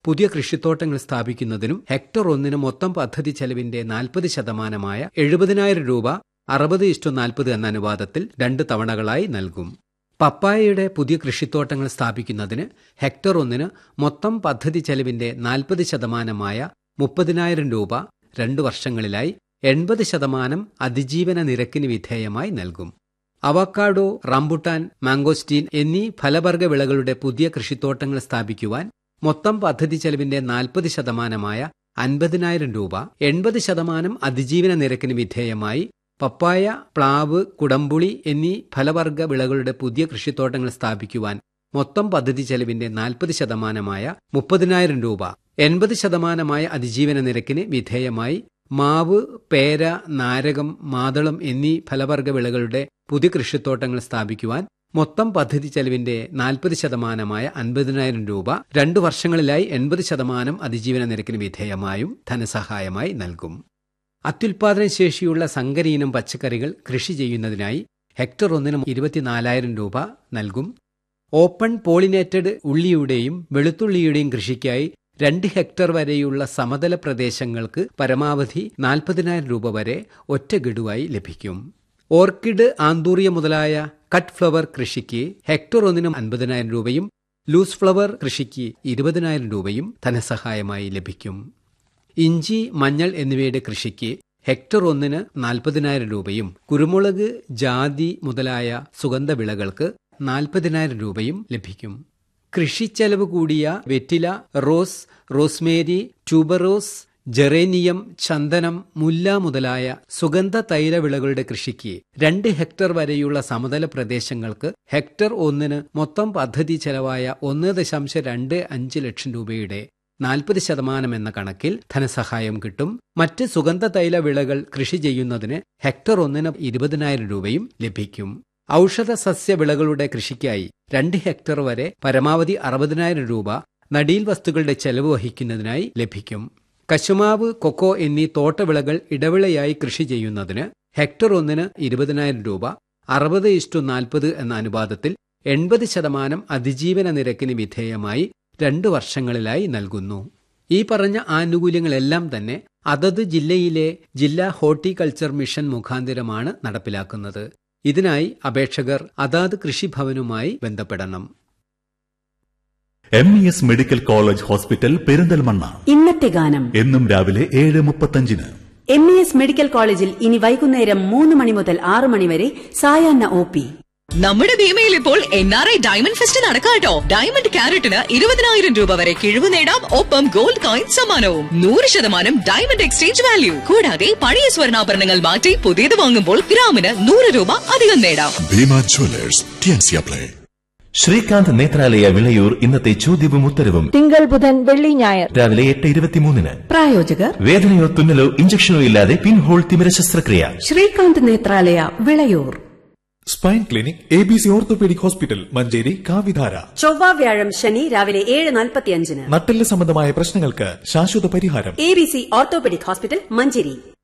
പുതിയ കൃഷിത്തോട്ടങ്ങൾ സ്ഥാപിക്കുന്നതിനും ഹെക്ടർ ഒന്നിന് മൊത്തം പദ്ധതി ചെലവിന്റെ നാൽപ്പത് ശതമാനമായ എഴുപതിനായിരം രൂപ അറുപത് ഇഷ്ടു നാൽപ്പത് എന്ന അനുപാതത്തിൽ രണ്ട് തവണകളായി നൽകും പപ്പായയുടെ പുതിയ കൃഷിത്തോട്ടങ്ങൾ സ്ഥാപിക്കുന്നതിന് ഹെക്ടർ ഒന്നിന് മൊത്തം പദ്ധതി ചെലവിന്റെ നാൽപ്പത് ശതമാനമായ മുപ്പതിനായിരം രൂപ രണ്ടു വർഷങ്ങളിലായി എൺപത് ശതമാനം അതിജീവന നിരക്കിന് വിധേയമായി നൽകും അവക്കാഡോ റംബുട്ടാൻ മാംഗോസ്റ്റീൻ എന്നീ ഫലവർഗ വിളകളുടെ പുതിയ കൃഷിത്തോട്ടങ്ങൾ സ്ഥാപിക്കുവാൻ മൊത്തം പദ്ധതി ചെലവിന്റെ നാൽപ്പത് ശതമാനമായ അൻപതിനായിരം രൂപ എൺപത് ശതമാനം അതിജീവന നിരക്കിന് വിധേയമായി പപ്പായ പ്ലാവ് കുടംപുളി എന്നീ ഫലവർഗ വിളകളുടെ പുതിയ കൃഷിത്തോട്ടങ്ങൾ സ്ഥാപിക്കുവാൻ മൊത്തം പദ്ധതി ചെലവിന്റെ നാൽപ്പത് ശതമാനമായ മുപ്പതിനായിരം രൂപ എൺപത് ശതമാനമായ അതിജീവന നിരക്കിന് വിധേയമായി മാവ് പേര നാരകം മാതളം എന്നീ ഫലവർഗ വിളകളുടെ പുതിയ കൃഷിത്തോട്ടങ്ങൾ സ്ഥാപിക്കുവാൻ മൊത്തം പദ്ധതി ചെലവിന്റെ നാൽപ്പത് ശതമാനമായ അൻപതിനായിരം രൂപ രണ്ടു വർഷങ്ങളിലായി എൺപത് ശതമാനം അതിജീവന നിരക്കിന് വിധേയമായും ധനസഹായമായി നൽകും അത്യുൽപാദന ശേഷിയുള്ള സങ്കരയിനം പച്ചക്കറികൾ കൃഷി ചെയ്യുന്നതിനായി ഹെക്ടർ ഒന്നിന് ഇരുപത്തിനാലായിരം രൂപ നൽകും ഓപ്പൺ പോളിനേറ്റഡ് ഉള്ളിയുടെയും വെളുത്തുള്ളിയുടെയും കൃഷിക്കായി രണ്ട് ഹെക്ടർ വരെയുള്ള സമതല പ്രദേശങ്ങൾക്ക് പരമാവധി നാൽപ്പതിനായിരം രൂപ വരെ ഒറ്റ ഗഡുവായി ലഭിക്കും ഓർക്കിഡ് ആന്തൂറിയ മുതലായ കട്ട് ഫ്ലവർ കൃഷിക്ക് ഹെക്ടർ ഒന്നിനും അൻപതിനായിരം രൂപയും ലൂസ് ഫ്ലവർ കൃഷിക്ക് ഇരുപതിനായിരം രൂപയും ധനസഹായമായി ലഭിക്കും ഇഞ്ചി മഞ്ഞൾ എന്നിവയുടെ കൃഷിക്ക് ഹെക്ടർ ഒന്നിന് നാൽപ്പതിനായിരം രൂപയും കുരുമുളക് ജാതി മുതലായ സുഗന്ധവിളകൾക്ക് നാൽപ്പതിനായിരം രൂപയും ലഭിക്കും കൃഷിച്ചെലവ് കൂടിയ വെറ്റില റോസ് റോസ്മേരി ട്യൂബറോസ് ജെറേനിയം ചന്ദനം മുല്ല മുതലായ സുഗന്ധ തൈല വിളകളുടെ കൃഷിക്ക് രണ്ട് ഹെക്ടർ വരെയുള്ള സമതല പ്രദേശങ്ങൾക്ക് ഹെക്ടർ ഒന്നിന് മൊത്തം പദ്ധതി ചെലവായ ഒന്ന് ദശാംശം രണ്ട് അഞ്ച് ലക്ഷം രൂപയുടെ നാൽപ്പത് ശതമാനം എന്ന കണക്കിൽ ധനസഹായം കിട്ടും മറ്റ് സുഗന്ധ തൈല വിളകൾ കൃഷി ചെയ്യുന്നതിന് ഹെക്ടർ ഒന്നിന് ഇരുപതിനായിരം രൂപയും ലഭിക്കും ഔഷധ സസ്യ വിളകളുടെ കൃഷിക്കായി രണ്ട് ഹെക്ടർ വരെ പരമാവധി അറുപതിനായിരം രൂപ നടീൽ വസ്തുക്കളുടെ ചെലവ് വഹിക്കുന്നതിനായി ലഭിക്കും കശുമാവ് കൊക്കോ എന്നീ തോട്ടവിളകൾ ഇടവിളയായി കൃഷി ചെയ്യുന്നതിന് ഹെക്ടർ ഒന്നിന് ഇരുപതിനായിരം രൂപ അറുപത് ഇഷ്ടു നാൽപ്പത് എന്ന അനുപാതത്തിൽ എൺപത് ശതമാനം അതിജീവന നിരക്കിന് വിധേയമായി രണ്ട് വർഷങ്ങളിലായി നൽകുന്നു ഈ പറഞ്ഞ ആനുകൂല്യങ്ങളെല്ലാം തന്നെ അതത് ജില്ലയിലെ ജില്ലാ ഹോർട്ടിക്കൾച്ചർ മിഷൻ മുഖാന്തിരമാണ് നടപ്പിലാക്കുന്നത് ഇതിനായി അപേക്ഷകർ അതാത് കൃഷിഭവനുമായി ബന്ധപ്പെടണം M E S medical college hospital Perinthalmanna ഇന്നത്തെ ഗാനം എന്നും രാവിലെ ഏഴ് മുപ്പത്തഞ്ചിന് എം ഇ എസ് മെഡിക്കൽ കോളേജിൽ ഇനി വൈകുന്നേരം മൂന്ന് മണി മുതൽ ആറ് മണി വരെ സായാഹ്ന ഒ പി നമ്മുടെ ഭീമയിൽ ഇപ്പോൾ N R I diamond fest നടക്കാട്ടോ ഡയമണ്ട് ക്യാരറ്റിന് ഇരുപതിനായിരം രൂപ വരെ കിഴിവ് നേടാം ഒപ്പം ഗോൾഡ് കോയിൻ സമ്മാനവും നൂറ് ശതമാനം ഡയമണ്ട് എക്സ്ചേഞ്ച് വാല്യൂ കൂടാതെ പഴയ സ്വർണ്ണാഭരണങ്ങൾ മാറ്റി പുതിയത് വാങ്ങുമ്പോൾ ഗ്രാമിന് നൂറ് രൂപ അധികം നേടാം ഭീമ ജ്വല്ലേഴ്സ് ടിയൻസിയ പ്ലേ ശ്രീകാന്ത് നേത്രാലയ വിളയൂർ ഇന്നത്തെ ചോദ്യവും ഉത്തരവും തിങ്കൾ ബുധൻ വെള്ളി ഞായർ രാവിലെ എട്ട് ഇരുപത്തിമൂന്നിന് പ്രായോജകർ വേദനയോ തുന്നലോ ഇഞ്ചക്ഷനോ ഇല്ലാതെ പിൻഹോൾ തിമിര ശസ്ത്രക്രിയ Srikanth Nethralaya Vilayur spine clinic A B C orthopaedic hospital Manjeri Kavidhara ചൊവ്വ വ്യാഴം ശനി രാവിലെ ഏഴ് നാൽപ്പത്തിയഞ്ചിന് നട്ടെല്ല് സംബന്ധമായ പ്രശ്നങ്ങൾക്ക് ശാശ്വത പരിഹാരം A B C orthopaedic hospital Manjeri